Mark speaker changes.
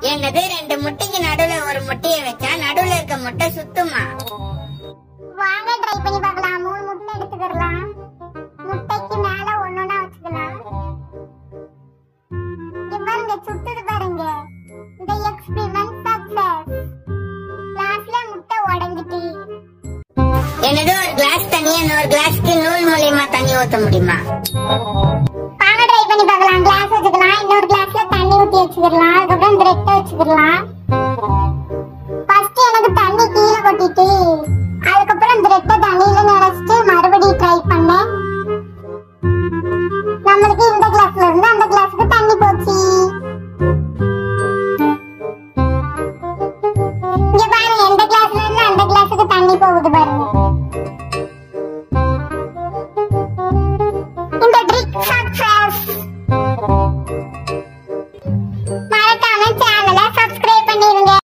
Speaker 1: என்னது ரெண்டு முட்டைக்கு நடுவுல ஒரு முட்டைய வச்சா நடுவுல இருக்க முட்டை சுத்துமா
Speaker 2: வாங்க ட்ரை பண்ணி பார்க்கலாம் மூணு முட்டை எடுத்துக்கலாம் முட்டைக்கு மேல ஒன்னொன்னா வச்சுக்கலாம் இங்க பாருங்க சுத்துது பாருங்க இந்த எக்ஸ்பெரிமெண்ட் சக்சஸ் லாஸ்ட்ல முட்டை உடைஞ்சிட்டு
Speaker 1: என்னது ஒரு கிளாஸ் தண்ணியா இன்னொரு கிளாஸ்க்கு நூல் மூலியமா தண்ணி ஊத்த முடியுமா
Speaker 2: வாங்க ட்ரை பண்ணி பார்க்கலாம் கிளாஸ் வச்சுக்கலாம் இன்னொரு கிளாஸ்ல தண்ணி ஊத்தி வச்சுக்கலாம் அதுக்கப்புறம் பிரெட் வச்சுக்கலாம் ஃபர்ஸ்ட் எனக்கு தண்ணி கீழே கொட்டிட்டு அதுக்கப்புறம் பிரெட்டை தண்ணியில நினைச்சிட்டு மறுபடியும் ட்ரை பண்ணேன் நம்மளுக்கு இந்த கிளாஸ்ல இருந்து அந்த கிளாஸுக்கு தண்ணி போச்சு இங்க பாருங்க எந்த கிளாஸ்ல இருந்து அந்த கிளாஸுக்கு தண்ணி போகுது பாருங்க இந்த ட்ரிக் சக்சஸ் மறக்காம சேனல்